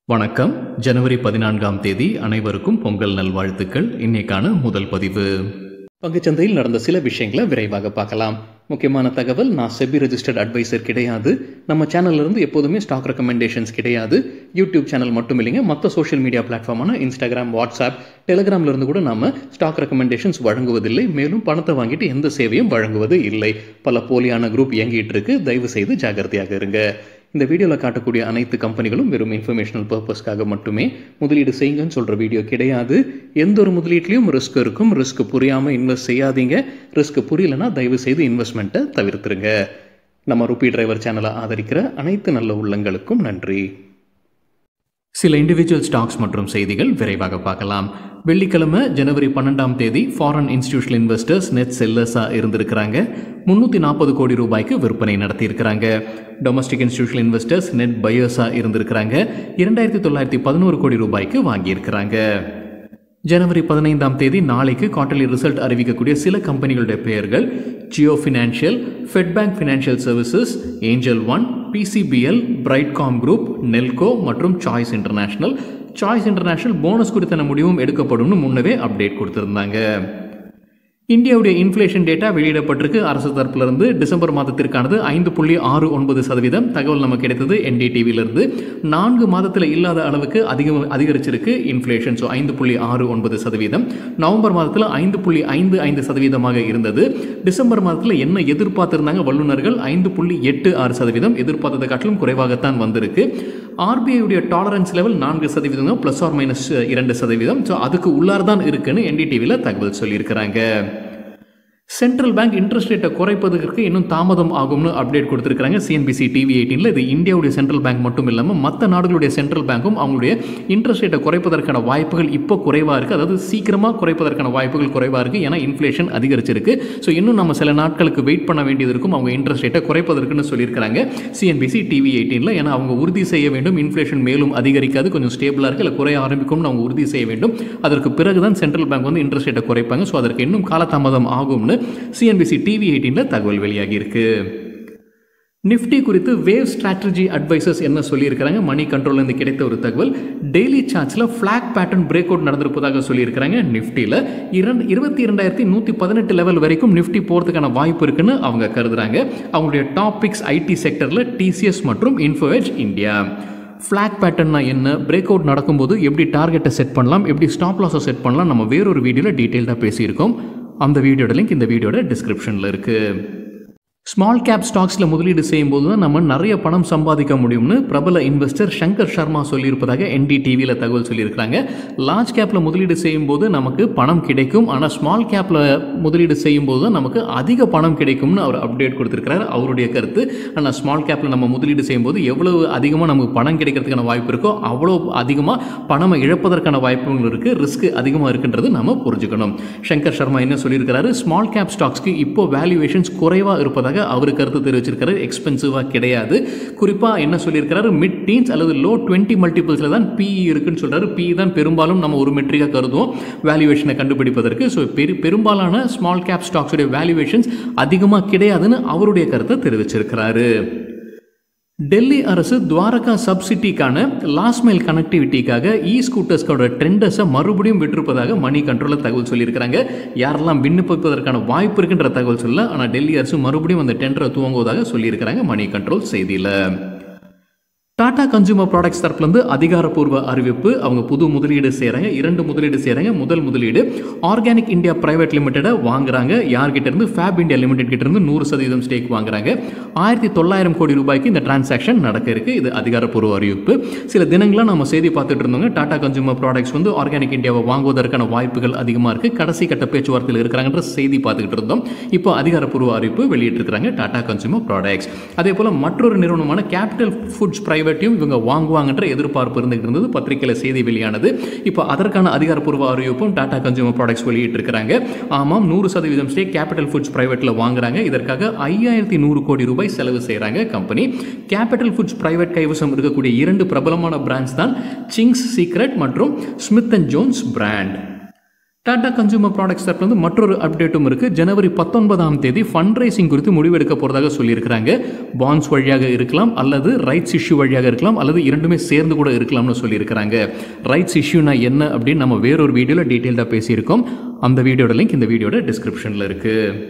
வணக்கம் ஜனவரி பதினான்காம் தேதி அனைவருக்கும் பொங்கல் நல்வாழ்த்துக்கள் இன்னைக்கான முதல் பதிவு பங்குச்சந்தையில் நடந்த சில விஷயங்களை விரைவாக பார்க்கலாம் முக்கியமான தகவல் நான் செபி ரெஜிஸ்டர்ட் அட்வைசர் கிடையாது நம்ம சேனல்ல இருந்து எப்போதுமே ஸ்டாக் ரெக்கமெண்டேஷன்ஸ் கிடையாது யூடியூப் சேனல் மட்டும் இல்லைங்க மற்ற சோஷியல் மீடியா பிளாட்ஃபார்மான இன்ஸ்டாகிராம் வாட்ஸ்அப் டெலிகிராம்ல இருந்து கூட நாம ஸ்டாக் ரெக்கமெண்டேஷன்ஸ் வழங்குவதில்லை மேலும் பணத்தை வாங்கிட்டு எந்த சேவையும் வழங்குவது இல்லை பல போலியான குரூப் இயங்கிட்டு இருக்கு தயவு செய்து ஜாகிரதையாக இருங்க இந்த வீடியோவில் காட்டக்கூடிய அனைத்து கம்பெனிகளும் வெறும் இன்ஃபர்மேஷனல் பர்பஸ்க்காக மட்டுமே முதலீடு செய்யுங்கன்னு சொல்கிற வீடியோ கிடையாது எந்த ஒரு முதலீட்லையும் ரிஸ்க் இருக்கும் ரிஸ்க் புரியாமல் இன்வெஸ்ட் செய்யாதீங்க ரிஸ்க் புரியலனா தயவு செய்து இன்வெஸ்ட்மெண்ட்டை தவிர்த்துருங்க நம்ம ருபி டிரைவர் சேனலை ஆதரிக்கிற அனைத்து நல்ல உள்ளங்களுக்கும் நன்றி சில இண்டிவிஜுவல் ஸ்டாக்ஸ் மற்றும் செய்திகள் விரைவாக பார்க்கலாம் வெள்ளிக்கிழமை ஜனவரி பன்னெண்டாம் தேதி ஃபாரின் இன்ஸ்டிடியூஷனல் இன்வெஸ்டர்ஸ் நெட் செல்லர்ஸாக இருந்திருக்கிறாங்க முந்நூற்றி நாற்பது கோடி ரூபாய்க்கு விற்பனை நடத்தியிருக்கிறாங்க டொமஸ்டிக் இன்ஸ்டிடியூஷனல் இன்வெஸ்டர்ஸ் நெட் பையர்ஸாக இருந்திருக்கிறாங்க இரண்டாயிரத்தி தொள்ளாயிரத்தி பதினோரு கோடி ரூபாய்க்கு வாங்கியிருக்கிறாங்க ஜனவரி பதினைந்தாம் தேதி நாளைக்கு குவார்டர்லி ரிசல்ட் அறிவிக்கக்கூடிய சில கம்பெனிகளுடைய பெயர்கள் Jio financial Fedbank financial services Angel One PCBL Brightcom group Nelco மற்றும் Choice International Choice International bonus குறித்தான முடிவும் எடுக்கப்படும்னு முன்னவே அப்டேட் கொடுத்துருந்தாங்க இந்தியாவுடைய இன்ஃப்ளேஷன் டேட்டா வெளியிடப்பட்டிருக்கு அரசு தரப்பிலிருந்து டிசம்பர் மாதத்திற்கானது ஐந்து புள்ளி ஆறு ஒன்பது சதவீதம் தகவல் நமக்கு கிடைத்தது என்டிடிவிலிருந்து நான்கு மாதத்தில் இல்லாத அளவுக்கு அதிகம் அதிகரிச்சிருக்கு இன்ஃப்ளேஷன் ஸோ ஐந்து புள்ளி ஆறு ஒன்பது சதவீதம் நவம்பர் மாதத்தில் ஐந்து புள்ளி ஐந்து ஐந்து சதவீதமாக இருந்தது டிசம்பர் மாதத்தில் என்ன எதிர்பார்த்திருந்தாங்க வல்லுநர்கள் ஐந்து புள்ளி எட்டு ஆறு சதவீதம் எதிர்பார்த்ததை காட்டிலும் குறைவாகத்தான் வந்திருக்கு ஆர்பிஐடைய டாலரன்ஸ் லெவல் நான்கு சதவீதம் ப்ளஸ் ஆர் மைனஸ் இரண்டு சதவீதம் ஸோ அதுக்கு உள்ளார் தான் இருக்குன்னு என்டிடிவியில் தகவல் சொல்லியிருக்கிறாங்க சென்ட்ரல் பேங்க் இன்ட்ரெஸ்ட் ரேட்டை குறைப்பதற்கு இன்னும் தாமதம் ஆகும்னு அப்டேட் கொடுத்துருக்காங்க சிஎன்பிசி டிவி எயிட்டீனில் இது இந்தியாவுடைய சென்ட்ரல் பேங்க் மட்டும் இல்லாமல் மற்ற நாடுகளுடைய சென்ட்ரல் பேங்க்கும் அவங்களுடைய இன்ட்ரெஸ்ட் ரேட்டை குறைப்பதற்கான வாய்ப்புகள் இப்போ குறைவாக இருக்குது அதாவது சீக்கிரமாக குறைப்பதற்கான வாய்ப்புகள் குறைவாக இருக்குது ஏன்னா இன்ஃப்ளேஷன் அதிகரிச்சிருக்கு ஸோ இன்னும் நம்ம சில நாட்களுக்கு வெயிட் பண்ண வேண்டியது இருக்கும் அவங்க இன்ட்ரெஸ்ட் ரேட்டை குறைப்பதற்குன்னு சொல்லியிருக்காங்க சிஎன்பிசி டிவி எயிட்டீனில் ஏன்னா அவங்க உறுதி செய்ய வேண்டும் இன்ஃப்ளேஷன் மேலும் அதிகரிக்காது கொஞ்சம் ஸ்டேபிளாக இருக்குது இல்லை குறைய ஆரம்பிக்கும்னு அவங்க உறுதி செய்ய வேண்டும் அதற்கு பிறகு தான் சென்ட்ரல் பேங்க் வந்து இன்ட்ரெஸ்ட் ரேட்டை குறைப்பாங்க ஸோ அதற்கு இன்னும் காலதாமதம் ஆகும்னு சிஎன்பிசி டிவி எயிட்டீனில் தகவல் வெளியாகி இருக்கு நிஃப்டி குறித்து வேவ் ஸ்ட்ராட்டஜி அட்வைசர்ஸ் என்ன சொல்லியிருக்கிறாங்க மணி கண்ட்ரோல்லேருந்து கிடைத்த ஒரு தகவல் டெய்லி சார்ட்ஸில் ஃப்ளாக் பேட்டர்ன் பிரேக் அவுட் நடந்திருப்பதாக சொல்லியிருக்கிறாங்க நிஃப்டியில் இரண்டு இருபத்தி இரண்டாயிரத்தி நூற்றி பதினெட்டு லெவல் வரைக்கும் நிஃப்டி போகிறதுக்கான வாய்ப்பு இருக்குன்னு அவங்க கருதுறாங்க அவங்களுடைய டாபிக்ஸ் ஐடி செக்டரில் டிசிஎஸ் மற்றும் இன்ஃபோவேஜ் இந்தியா ஃப்ளாக் பேட்டர்னா என்ன பிரேக் அவுட் நடக்கும்போது எப்படி டார்கெட்டை செட் பண்ணலாம் எப்படி ஸ்டாப் லாஸை செட் பண்ணலாம் நம்ம வேறொரு வீடியோவில் டீட்டெயில்டாக பேசியிருக்கோம் அந்த வீடியோட லிங்க் இந்த வீடியோட டிஸ்கிரிப்ஷனில் இருக்குது ஸ்மால் கேப் ஸ்டாக்ஸில் முதலீடு செய்யும்போது தான் நம்ம நிறைய பணம் சம்பாதிக்க முடியும்னு பிரபல இன்வெஸ்டர் சங்கர் சர்மா சொல்லியிருப்பதாக என்டிடிவியில் தகவல் சொல்லியிருக்காங்க லார்ஜ் கேப்பில் முதலீடு செய்யும்போது நமக்கு பணம் கிடைக்கும் ஆனால் ஸ்மால் கேப்பில் முதலீடு செய்யும்போது தான் நமக்கு அதிக பணம் கிடைக்கும்னு அவர் அப்டேட் கொடுத்துருக்கிறார் அவருடைய கருத்து ஆனால் ஸ்மால் கேப்பில் நம்ம முதலீடு செய்யும்போது எவ்வளவு அதிகமாக நமக்கு பணம் கிடைக்கிறதுக்கான வாய்ப்பு இருக்கோ அவ்வளோ அதிகமாக பணம் இழப்பதற்கான வாய்ப்புகள் இருக்குது ரிஸ்க் அதிகமாக இருக்குன்றது நம்ம புரிஞ்சுக்கணும் சங்கர் சர்மா என்ன சொல்லியிருக்கிறாரு ஸ்மால் கேப் ஸ்டாக்ஸ்க்கு இப்போ வேல்யூவேஷன்ஸ் குறைவாக இருப்பதாக அவர் கருத்து தெரிவிச்சிருக்காரு எக்ஸ்பென்சிவாக கிடையாது குறிப்பாக என்ன சொல்லியிருக்கிறாரு மிட் டீன்ஸ் அல்லது லோ டுவெண்ட்டி மல்டிபிள்ஸில் தான் பிஇ இருக்குன்னு சொல்கிறாரு பிஇ தான் பெரும்பாலும் நம்ம ஒரு மெட்ரிக்காக கருதுவோம் வேல்யூவேஷனை கண்டுபிடிப்பதற்கு ஸோ பெரு பெரும்பாலான ஸ்மால் கேப் ஸ்டாக்ஸுடைய வேல்யூவேஷன்ஸ் அதிகமாக கிடையாதுன்னு அவருடைய கருத்தை தெரிவிச்சிருக்கிறாரு டெல்லி அரசு துவாரகா சப்சிட்டிக்கான லாஸ்ட் மைல் கனெக்டிவிட்டிக்காக இ ஸ்கூட்டர்ஸ்கோட ட்ரெண்டர்ஸை மறுபடியும் விட்டிருப்பதாக மணி கண்ட்ரோலில் தகவல் சொல்லியிருக்கிறாங்க யாரெல்லாம் விண்ணப்பிப்பதற்கான வாய்ப்பு இருக்குன்ற தகவல் சொல்ல ஆனால் டெல்லி அரசு மறுபடியும் அந்த டெண்டரை துவங்குவதாக சொல்லியிருக்கிறாங்க மணி கண்ட்ரோல் செய்தியில் டாடா கன்சூமர் ப்ராடக்ட்ஸ் தரப்புலேருந்து அதிகாரப்பூர்வ அறிவிப்பு அவங்க புது முதலீடு செய்கிறாங்க இரண்டு முதலீடு செய்கிறாங்க முதல் முதலீடு ஆர்கானிக் இந்தியா பிரைவேட் லிமிடெடை வாங்குறாங்க யார்கிட்ட இருந்து ஃபேப் இந்தியா லிமிடெட் கிட்ட இருந்து நூறு சதவீதம் ஸ்டேக் வாங்குறாங்க ஆயிரத்தி தொள்ளாயிரம் கோடி ரூபாய்க்கு இந்த டிரான்சாக்ஷன் நடக்க இருக்கு இது அதிகாரப்பூர்வ அறிவிப்பு சில தினங்களாக நம்ம செய்தி பார்த்துட்டு இருந்தோங்க டாடா கன்சூமர் ப்ராடக்ட்ஸ் வந்து ஆர்கானிக் இந்தியாவை வாங்குவதற்கான வாய்ப்புகள் அதிகமாக இருக்கு கடைசி கட்ட பேச்சுவார்த்தையில் இருக்கிறாங்கன்ற செய்தி பார்த்துக்கிட்டு இருந்தோம் இப்போ அதிகாரப்பூர்வ அறிவிப்பு வெளியிட்டிருக்கிறாங்க டாடா கன்சூமர் ப்ராடக்ட்ஸ் அதே போல் மற்றொரு நிறுவனமான கேபிட்டல் ஃபுட்ஸ் பிரைவேட் பிரைவேட்டையும் இவங்க வாங்குவாங்கன்ற எதிர்பார்ப்பு இருந்துகிட்டு இருந்தது பத்திரிகையில் செய்தி வெளியானது இப்போ அதற்கான அதிகாரப்பூர்வ அறிவிப்பும் டாடா கன்சூமர் ப்ராடக்ட்ஸ் வெளியிட்டிருக்கிறாங்க ஆமாம் நூறு சதவீதம் ஸ்டேக் கேபிட்டல் ஃபுட்ஸ் பிரைவேட்டில் வாங்குறாங்க இதற்காக ஐயாயிரத்தி நூறு கோடி ரூபாய் செலவு செய்கிறாங்க கம்பெனி கேபிட்டல் ஃபுட்ஸ் பிரைவேட் கைவசம் இருக்கக்கூடிய இரண்டு பிரபலமான பிராண்ட்ஸ் தான் சிங்ஸ் சீக்ரெட் மற்றும் Smith and Jones brand Tata consumer products தரப்புலேருந்து மற்றொரு அப்டேட்டும் இருக்குது ஜனவரி பத்தொன்பதாம் தேதி ஃபண்ட் ரைசிங் குறித்து முடிவெடுக்க போகிறதாக சொல்லியிருக்கிறாங்க பாண்ட்ஸ் வழியாக இருக்கலாம் அல்லது ரைட்ஸ் இஷ்யூ வழியாக இருக்கலாம் அல்லது இரண்டுமே சேர்ந்து கூட இருக்கலாம்னு சொல்லியிருக்கிறாங்க ரைட்ஸ் இஷ்யூனா என்ன அப்படின்னு நம்ம வேறொரு வீடியோவில் டீட்டெயில்டாக பேசியிருக்கோம் அந்த வீடியோட லிங்க் இந்த வீடியோட டிஸ்கிரிப்ஷனில் இருக்குது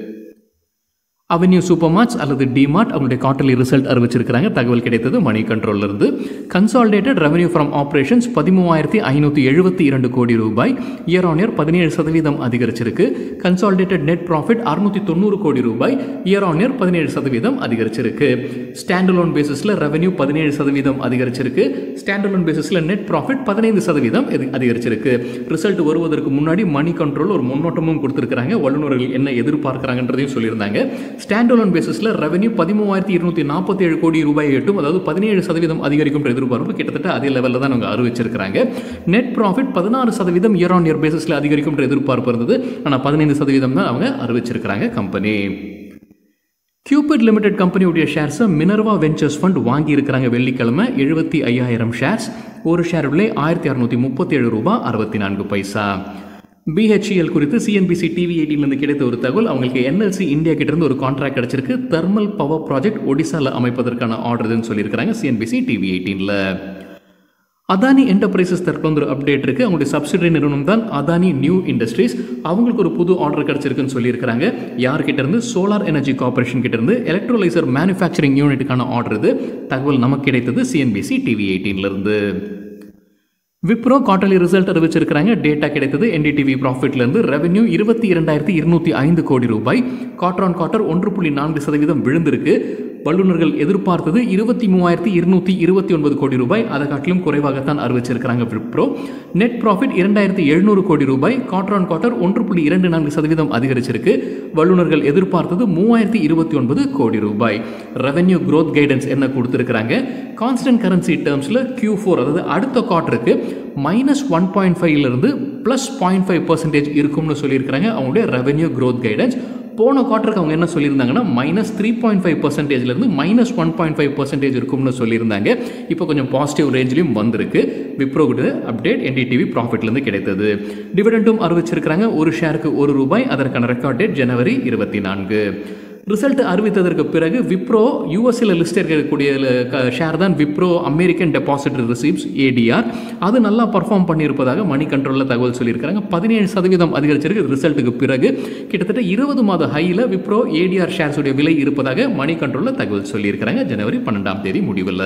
அவென்யூ சூப்பர் மார்ட்ஸ் அல்லது டிமார்ட் அவங்களுடைய குவார்டர்லி ரிசல்ட் அறிவிச்சிருக்கிறாங்க தகவல் கிடைத்தது மணி கண்ட்ரோல்ல இருந்து கன்சாலிடேட்டட் ரெவன்யூ ஃப்ரம் ஆப்ரேஷன்ஸ் பதிமூவாயிரத்தி ஐநூற்றி எழுபத்தி இரண்டு கோடி ரூபாய் இயர் ஆன் இயர் பதினேழு சதவீதம் அதிகரிச்சிருக்கு கன்சாலிடேட்டட் நெட் ப்ராஃபிட் அறுநூத்தி தொண்ணூறு கோடி ரூபாய் இயர் ஆன் இயர் பதினேழு சதவீதம் அதிகரிச்சிருக்கு ஸ்டாண்டலோன் பேசிஸில் ரெவன்யூ பதினேழு சதவீதம் அதிகரிச்சிருக்கு ஸ்டாண்டலோன் பேசிஸில் நெட் ப்ராஃபிட் பதினைந்து சதவீதம் இது அதிகரிச்சிருக்கு ரிசல்ட் வருவதற்கு முன்னாடி மணி கண்ட்ரோல் ஒரு முன்னோட்டமும் கொடுத்துருக்காங்க வல்லுநர்கள் என்ன எதிர்பார்க்குறாங்கன்றதையும் சொல்லியிருந்தாங்க ஸ்டாண்டலோன் பேசிஸில் ரெவன்யூ பதிமூவாயிரத்தி இருநூத்தி நாற்பத்தி ஏழு கோடி ரூபாய் எட்டும் அதாவது பதினேழு சதவீதம் அதிகரிக்கும் என்ற எதிர்பார்ப்பு கிட்டத்தட்ட அதே லெவலில் தான் அவங்க அறிவிச்சிருக்கிறாங்க நெட் ப்ராஃபிட் பதினாறு சதவீதம் இயர் ஆன் இயர் பேசிஸில் அதிகரிக்கும் என்ற எதிர்பார்ப்பு இருந்தது ஆனால் பதினைந்து சதவீதம் தான் அவங்க அறிவிச்சிருக்கிறாங்க கம்பெனி கியூபிட் லிமிடெட் கம்பெனியுடைய ஷேர்ஸை மினர்வா வெஞ்சர்ஸ் ஃபண்ட் வாங்கி இருக்கிறாங்க வெள்ளிக்கிழமை எழுபத்தி ஐயாயிரம் ஷேர்ஸ் ஒரு ஷேர் விலை ஆயிரத்தி அறுநூத்தி முப்பத்தி ஏழு ரூபாய் அறுபத்தி நான்கு பைசா பிஹெச்இஎல் குறித்து சிஎன்பிசி டிவி எயிட்டிலேருந்து கிடைத்த ஒரு தகவல் அவங்களுக்கு என்எல்சி இந்தியா கிட்டேருந்து ஒரு கான்ட்ராக்ட் கிடச்சிருக்கு தெர்மல் பவர் ப்ராஜெக்ட் ஒடிசாவில் அமைப்பதற்கான ஆர்டர்னு சொல்லியிருக்கிறாங்க சிஎன்பிசி டிவி எயிட்டீனில் அதானி என்டர்பிரைசஸ் தரப்புல வந்து ஒரு அப்டேட் இருக்குது அவங்களுடைய சப்சிடரி நிறுவனம் தான் அதானி நியூ இண்டஸ்ட்ரீஸ் அவங்களுக்கு ஒரு புது ஆர்டர் கிடச்சிருக்குன்னு சொல்லியிருக்கிறாங்க யார்கிட்ட இருந்து சோலார் எனர்ஜி கார்பரேஷன் கிட்ட இருந்து எலக்ட்ரோலைசர் மேனுஃபேக்சரிங் யூனிட்டுக்கான ஆர்டர் இது தகவல் நமக்கு கிடைத்தது சிஎன்பிசி டிவி எயிட்டீன்லேருந்து விப்ரோ குவார்டர்லி ரிசல்ட் அறிவிச்சிருக்கிறாங்க டேட்டா கிடைத்தது என்டிடிவி ப்ராஃபிட்லேருந்து ரெவென்யூ இருபத்தி இரண்டாயிரத்தி இருநூத்தி ஐந்து கோடி ரூபாய் குவார்டர் ஆன் குவார்டர் ஒன்று புள்ளி நான்கு சதவீதம் விழுந்திருக்கு வல்லுநர்கள் எதிர்பார்த்தது இருபத்தி மூவாயிரத்தி இருநூத்தி இருபத்தி ஒன்பது கோடி ரூபாய் அதை காட்டிலும் குறைவாகத்தான் அறிவிச்சிருக்கிறாங்க விப்ரோ நெட் ப்ராஃபிட் இரண்டாயிரத்தி எழுநூறு கோடி ரூபாய் குவார்டர் ஆன் குவார்டர் ஒன்று புள்ளி இரண்டு நான்கு சதவீதம் அதிகரிச்சிருக்கு வல்லுநர்கள் எதிர்பார்த்தது மூவாயிரத்தி இருபத்தி ஒன்பது கோடி ரூபாய் ரெவென்யூ growth கைடன்ஸ் என்ன கொடுத்துருக்காங்க கான்ஸ்டன்ட் கரன்சி டேர்ம்ஸில் கியூ ஃபோர் அதாவது அடுத்த குவார்ட்டருக்கு மைனஸ் ஒன் பாயிண்ட் ஃபைவ்லேருந்து ப்ளஸ் பாயிண்ட் ஃபைவ் பர்சன்டேஜ் இருக்கும்னு சொல்லியிருக்கிறாங்க அவங்களுடைய ரெவென்யூ growth கைடன்ஸ் போன குவார்ட்டருக்கு அவங்க என்ன சொல்லியிருந்தாங்கன்னா மைனஸ் த்ரீ பாயிண்ட் ஃபைவ் பர்சன்டேஜ்லேருந்து minus one point five percentage இருக்கும்னு சொல்லியிருந்தாங்க இப்போ கொஞ்சம் பாசிட்டிவ் ரேஞ்சிலையும் வந்திருக்கு விப்ரோ கூட அப்டேட் என்டிடிவி ப்ராஃபிட்லேருந்து கிடைத்தது டிவிடெண்டும் அறிவிச்சிருக்கிறாங்க ஒரு ஷேருக்கு ஒரு ரூபாய் அதற்கான ரெக்கார்ட் டேட் ஜனவரி இருபத்தி நான்கு ரிசல்ட் அறிவித்ததற்கு பிறகு விப்ரோ யூஎஸ்ல லிஸ்ட் இருக்கக்கூடிய ஷேர் தான் Wipro American deposit receipts ADR அது நல்லா பர்ஃபார்ம் பண்ணியிருப்பதாக மணி கண்ட்ரோலில் தகவல் சொல்லியிருக்காங்க பதினேழு சதவீதம் அதிகரிச்சிருக்கு ரிசல்ட்டுக்கு பிறகு கிட்டத்தட்ட இருபது மாத ஹையில் விப்ரோ ஏடிஆர் ஷேர்ஸுடைய விலை இருப்பதாக மணி கண்ட்ரோலில் தகவல் சொல்லியிருக்கிறாங்க ஜனவரி பன்னெண்டாம் தேதி முடிவில்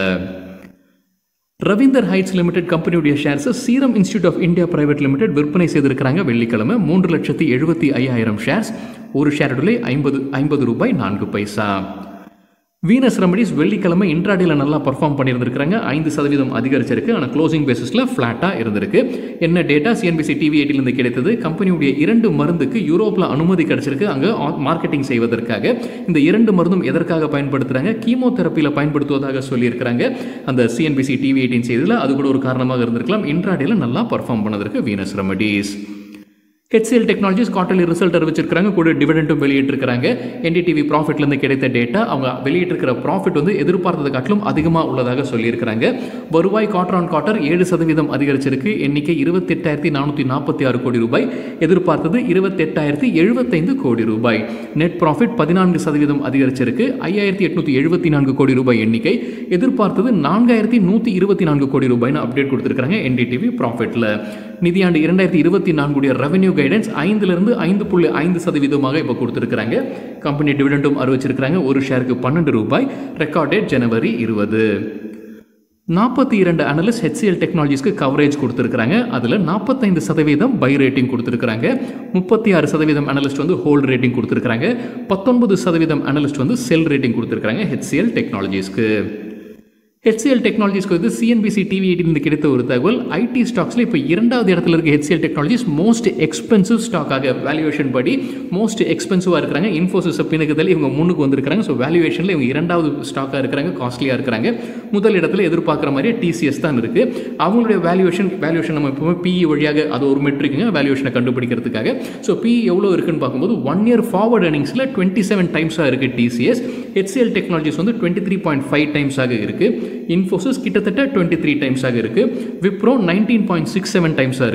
ரவீந்தர் ஹைட்ஸ் லிமிடெட் கம்பெனியுடைய ஷேர்ஸை Serum Institute of India private limited விற்பனை செய்திருக்கிறாங்க வெள்ளிக்கிழமை மூன்று லட்சத்தி எழுபத்தி ஐயாயிரம் ஷேர்ஸ் ஒரு ஷேர் விலை ஐம்பது ஐம்பது ரூபாய் நான்கு பைசா வீனஸ் ரெமடிஸ் வெள்ளிக்கிழமை இன்ட்ராடேல நல்லா பர்ஃபார்ம் பண்ணியிருந்திருக்காங்க ஐந்து சதவீதம் அதிகரிச்சிருக்கு ஆனால் க்ளோசிங் பேசிஸில் ஃப்ளாட்டாக இருந்திருக்கு என்ன டேட்டா சிஎன்பிசி டிவி எயிட்டிலிருந்து கிடைத்தது கம்பெனியுடைய இரண்டு மருந்துக்கு யூரோப்பில் அனுமதி கிடைச்சிருக்கு அங்கே மார்க்கெட்டிங் செய்வதற்காக இந்த இரண்டு மருந்தும் எதற்காக பயன்படுத்துகிறாங்க கீமோதெரப்பியில் பயன்படுத்துவதாக சொல்லியிருக்கிறாங்க அந்த சிஎன்பிசி டிவி எயிட்டின் செய்தியில் அது கூட ஒரு காரணமாக இருந்திருக்கலாம் இன்ட்ராடேல நல்லா பர்ஃபார்ம் பண்ணதற்கு Venus Remedies HCL Technologies quarterly result அறிவிச்சிருக்காங்க கூட டிவிடெண்டும் வெளியிட்டிருக்காங்க என்டிடிவி ப்ராஃபிட்லேருந்து கிடைத்த டேட்டா அவங்க வெளியிட்டிருக்கிற ப்ராஃபிட் வந்து எதிர்பார்த்ததை காட்டிலும் அதிகமாக உள்ளதாக சொல்லியிருக்கிறாங்க வருவாய் குவார்டர் ஆன் குவார்டர் ஏழு சதவீதம் அதிகரிச்சிருக்கு எண்ணிக்கை இருபத்தெட்டாயிரத்தி நானூற்றி நாற்பத்தி ஆறு கோடி ரூபாய் எதிர்பார்த்தது இருபத்தெட்டாயிரத்தி எழுபத்தைந்து கோடி ரூபாய் நெட் ப்ராஃபிட் பதினான்கு சதவீதம் அதிகரிச்சிருக்கு ஐயாயிரத்தி எட்நூற்றி எழுபத்தி நான்கு கோடி ரூபாய் எண்ணிக்கை எதிர்பார்த்தது நான்காயிரத்தி நூற்றி இருபத்தி நான்கு கோடி ரூபாய்னு அப்டேட் கொடுத்துருக்காங்க என்டிடிவி ப்ராஃபிட்டில் நிதியாண்டு இரண்டாயிரத்தி இருபத்தி நான்குடைய ரெவென்யூ கைடன்ஸ் ஐந்துலேருந்து ஐந்து புள்ளி ஐந்து சதவீதமாக இப்போ கொடுத்துருக்காங்க கம்பெனி டிவிடெண்டும் அறிவிச்சிருக்கிறாங்க ஒரு ஷேருக்கு பன்னெண்டு ரூபாய் ரெக்கார்ட் டேட் ஜனவரி இருபது நாற்பத்தி இரண்டு அனலிஸ்ட் ஹெச்சிஎல் டெக்னாலஜிஸ்க்கு கவரேஜ் கொடுத்துருக்காங்க அதில் நாற்பத்தைந்து சதவீதம் பை ரேட்டிங் கொடுத்துருக்காங்க முப்பத்தி ஆறு சதவீதம் அனலிஸ்ட் வந்து ஹோல்ட் ரேட்டிங் கொடுத்துருக்காங்க பத்தொன்பது சதவீதம் அனலிஸ்ட் வந்து செல் ரேட்டிங் கொடுத்துருக்காங்க ஹெச்சிஎல் டெக்னாலஜிஸ்க்கு ஹெச்சிஎல் டெக்னாலஜிஸ்க்கு வந்து சிஎன்பிசி டிவி எயிட்டிலிருந்து கிடைத்த ஒரு தகவல் ஐடி ஸ்டாக்ஸில் இப்போ இரண்டாவது இடத்துல இருக்க ஹெச்சிஎல் டெக்னாலஜிஸ் மோஸ்ட் எக்ஸ்பென்சிவ் ஸ்டாக்காக வேல்யூவேஷன் படி மோஸ்ட் எக்ஸ்பென்சிவாக இருக்கிறாங்க இன்ஃபோசிஸ் பின்னுக்குதல் இவங்க முன்னுக்கு வந்திருக்காங்க ஸோ வேல்யூவேஷனில் இவங்க இரண்டாவது ஸ்டாக்காக இருக்கிறாங்க காஸ்ட்லியாக இருக்கிறாங்க முதல் இடத்துல எதிர்பார்க்குற மாதிரியே டிசிஎஸ் தான் இருக்குது அவங்களுடைய வேல்யூவேஷன் வேல்யூவேஷன் நம்ம எப்பவுமே பிஇ வழியாக அது ஒரு மெட்ரிக்குங்க வேல்யூவேஷனை கண்டுபிடிக்கிறதுக்காக ஸோ பிஇ எவ்வளோ இருக்குன்னு பார்க்கும்போது ஒன் இயர் ஃபார்வர்ட் earningsல டுவெண்ட்டி செவன் டைம்ஸாக இருக்குது டிசிஎஸ் ஹெச்சிஎல் டெக்னாலஜிஸ் வந்து டுவெண்ட்டி த்ரீ பாயிண்ட் ஃபைவ் டைம்ஸாக இருக்குது இன்ஃபோசிஸ் கிட்டத்தட்ட டுவெண்ட்டி த்ரீ டைம்ஸாக இருக்குது Wipro nineteen point six seven டைம்ஸாக இருக்குது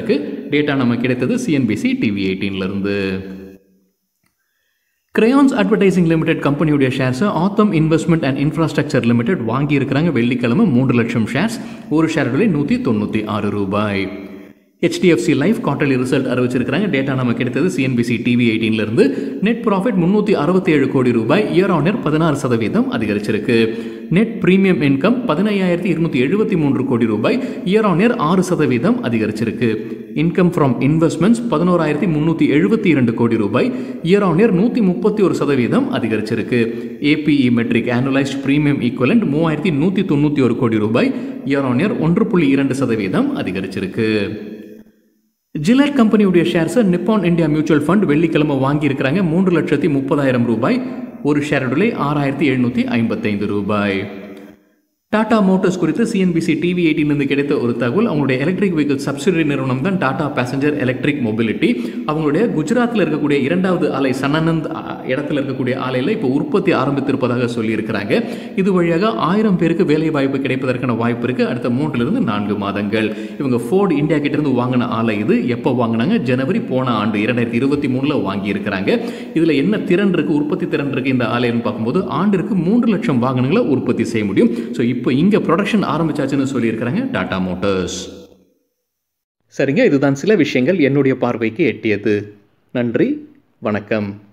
டேட்டா நமக்கு கிடைத்தது சிஎன்பிசி டிவி எயிட்டீன்லேருந்து கிரையான்ஸ் அட்வர்டைசிங் லிமிடெட் கம்பெனியுடைய ஷேர்ஸை Authum investment and infrastructure limited வாங்கியிருக்கிறாங்க வெள்ளிக்கிழமை மூன்று லட்சம் ஷேர்ஸ் ஒரு ஷேர் விலை நூற்றி தொண்ணூற்றி ஆறு ரூபாய் ஹெச்டிஎஃப்சி லைஃப் குவார்டர்லி ரிசல்ட் அறிவிச்சிருக்காங்க டேட்டா நமக்கு கிடைத்தது சிஎன்பிசி டிவி எயிட்டீன்லேருந்து நெட் ப்ராஃபிட் முந்நூற்றி அறுபத்தி ஏழு கோடி ரூபாய் இயர் ஆன் இயர் பதினாறு சதவீதம் அதிகரிச்சிருக்கு நெட் பிரீமியம் இன்கம் பதினையாயிரத்தி இருநூத்தி எழுபத்தி மூன்று கோடி ரூபாய் இயர் ஆன் இயர் ஆறு சதவீதம் அதிகரிச்சிருக்கு இன்கம் ஃப்ரம் இன்வெஸ்ட்மெண்ட்ஸ் பதினோராயிரத்தி முந்நூற்றி எழுபத்தி இரண்டு கோடி ரூபாய் இயர் ஆன் இயர் நூற்றி முப்பத்தி ஒரு சதவீதம் அதிகரிச்சிருக்கு APE metric annualised premium equivalent மூவாயிரத்தி நூற்றி தொண்ணூற்றி ஒரு கோடி ரூபாய் இயர் ஆன் இயர் ஒன்று புள்ளி இரண்டு சதவீதம் அதிகரிச்சிருக்கு ஜிலட் கம்பெனியுடைய ஷேர்ஸை நிப்பான் இந்தியா மியூச்சுவல் ஃபண்ட் வெள்ளிக்கிழமை வாங்கியிருக்கிறாங்க மூன்று லட்சத்தி முப்பதாயிரம் ரூபாய் ஒரு ஷேர் விலை ஆறாயிரத்தி எழுநூற்றி ஐம்பத்தைந்து ரூபாய் டாடா மோட்டார்ஸ் குறித்து சிஎன்பிசி டிவி எயிட்டிலிருந்து கிடைத்த ஒரு தகவல் அவங்களுடைய எலக்ட்ரிக் வெஹிக்கிள் சப்சிடரி நிறுவனம் தான் டாடா பேசஞ்சர் எலக்ட்ரிக் மொபிலிட்டி அவங்களுடைய குஜராத்தில் இருக்கக்கூடிய இரண்டாவது ஆலை சனநந்த் அ, இடத்துல இருக்கக்கூடிய ஆலையில் இப்போ உற்பத்தி ஆரம்பித்திருப்பதாக சொல்லியிருக்கிறாங்க இது வழியாக ஆயிரம் பேருக்கு வேலை வாய்ப்பு கிடைப்பதற்கான வாய்ப்பு இருக்குது அடுத்த மூன்றிலிருந்து நான்கு மாதங்கள் இவங்க ஃபோர்டு இந்தியா கிட்டேருந்து வாங்கின ஆலை இது எப்போ வாங்கினாங்க ஜனவரி போன ஆண்டு இரண்டாயிரத்தி இருபத்தி மூணில் வாங்கியிருக்கிறாங்க இதில் என்ன திறன் இருக்குது உற்பத்தி திறன் இருக்குது இந்த ஆலைன்னு பார்க்கும்போது ஆண்டிற்கு மூன்று லட்சம் வாகனங்களை உற்பத்தி செய்ய முடியும் ஸோ இப்போ இங்கே ப்ரொடக்ஷன் ஆரம்பிச்சாச்சுன்னு சொல்லியிருக்கிறாங்க டாடா மோட்டார்ஸ் சரிங்க இதுதான் சில விஷயங்கள் என்னுடைய பார்வைக்கு எட்டியது நன்றி வணக்கம்